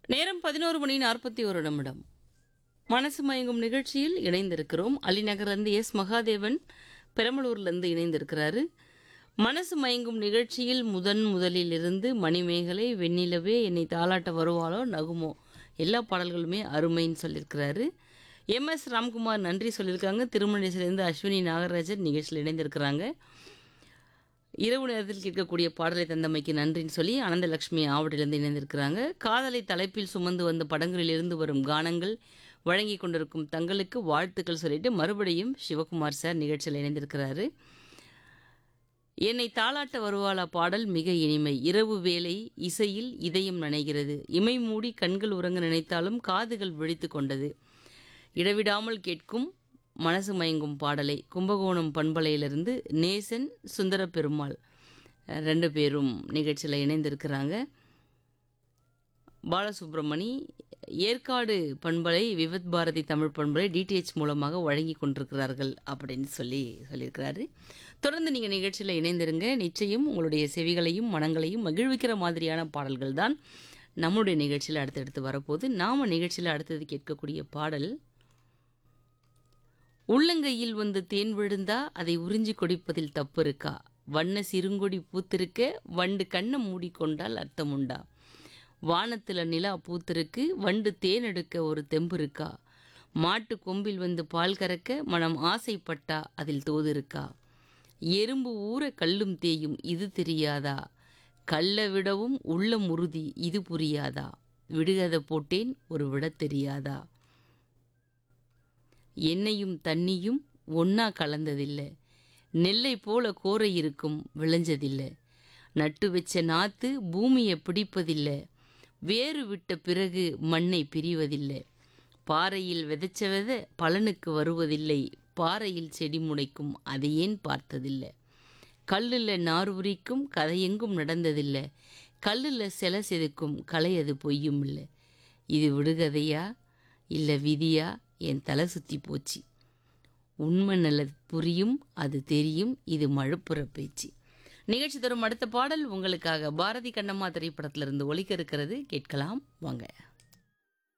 நேரம் பதினோரு மணி நாற்பத்தி ஒரு நிமிடம் மனசு மயங்கும் நிகழ்ச்சியில் இணைந்திருக்கிறோம் அலிநகர்லேருந்து எஸ் மகாதேவன் பெரம்பலூர்லேருந்து இணைந்திருக்கிறாரு மனசு மயங்கும் நிகழ்ச்சியில் முதன் முதலில் இருந்து மணிமேகலை வெண்ணிலவே என்னை தாளாட்ட வருவாளோ நகுமோ எல்லா பாடல்களுமே அருமைன்னு சொல்லியிருக்கிறாரு எம் எஸ் ராம்குமார் நன்றி சொல்லியிருக்காங்க திருமணேசிலிருந்து அஸ்வினி நாகராஜன் நிகழ்ச்சியில் இணைந்திருக்கிறாங்க இரவு நேரத்தில் கேட்கக்கூடிய பாடலை தந்தமைக்கு நன்றின்னு சொல்லி ஆனந்தலட்சுமி ஆவடியிலிருந்து இணைந்திருக்கிறாங்க காதலை தலைப்பில் சுமந்து வந்த படங்களிலிருந்து வரும் கானங்கள் வழங்கி கொண்டிருக்கும் தங்களுக்கு வாழ்த்துக்கள் சொல்லிட்டு மறுபடியும் சிவகுமார் சார் நிகழ்ச்சியில் இணைந்திருக்கிறாரு என்னை தாளாட்ட வருவாளா பாடல் மிக இனிமை இரவு வேளை இசையில் இதயம் நனைகிறது இமை மூடி கண்கள் உறங்க நினைத்தாலும் காதுகள் விழித்து கொண்டது இடைவிடாமல் கேட்கும் மனசு மயங்கும் பாடலை கும்பகோணம் பண்பலையிலிருந்து நேசன் சுந்தர பெருமாள் அஹ், ரெண்டு பேரும் நிகழ்ச்சியில் இணைந்திருக்கிறாங்க பாலசுப்ரமணி ஏற்காடு பண்பலை விவத் பாரதி தமிழ் பண்பலை டிடிஹெச் மூலமாக வழங்கி கொண்டிருக்கிறார்கள் அப்படின்னு சொல்லி சொல்லியிருக்கிறாரு தொடர்ந்து நீங்கள் நிகழ்ச்சியில் இணைந்திருங்க நிச்சயம் உங்களுடைய செவிகளையும் மனங்களையும் மகிழ்விக்கிற மாதிரியான பாடல்கள் தான் நம்முடைய நிகழ்ச்சியில் அடுத்தடுத்து வரப்போகுது நாம் நிகழ்ச்சியில் அடுத்தது கேட்கக்கூடிய பாடல் உள்ளங்கையில் வந்து தேன் விழுந்தா அதை உறிஞ்சி கொடிப்பதில் தப்பு இருக்கா வண்ண சிறுங்கொடி பூத்திருக்க வண்டு கண்ணை மூடிக்கொண்டால் அர்த்தம் உண்டா வானத்துல நிலா பூத்திருக்கு வண்டு தேன் எடுக்க ஒரு தெம்பு இருக்கா மாட்டு கொம்பில் வந்து பால் கறக்க மனம் ஆசைப்பட்டா அதில் தோது இருக்கா எறும்பு ஊற கல்லும் தேயும் இது தெரியாதா கல்ல விடவும் உள்ளம் உறுதி இது புரியாதா விடுகதை போட்டேன் ஒரு விட தெரியாதா எண்ணெயும் தண்ணியும் ஒன்னா கலந்ததில்லை நெல்லை போல கோரை இருக்கும் விளைஞ்சதில்லை நட்டு வச்ச நாத்து பூமியை பிடிப்பதில்லை வேறு விட்ட பிறகு மண்ணை பிரிவதில்லை பாறையில் விதைச்ச வித பலனுக்கு வருவதில்லை பாறையில் செடி முளைக்கும் அதை ஏன் பார்த்ததில்லை கல்லில் நார் உரிக்கும் கதையெங்கும் நடந்ததில்லை கல்லில் சிலை செதுக்கும் கலை அது பொய்யும் இல்லை இது விடுகதையா இல்லை விதியா என் தலை சுற்றி போச்சு உண்மை நல்லது புரியும் அது தெரியும் இது மழுப்புற பேச்சு நிகழ்ச்சி தரும் அடுத்த பாடல் உங்களுக்காக பாரதி கண்ணம்மா திரைப்படத்திலிருந்து ஒலிக்க இருக்கிறது கேட்கலாம் வாங்க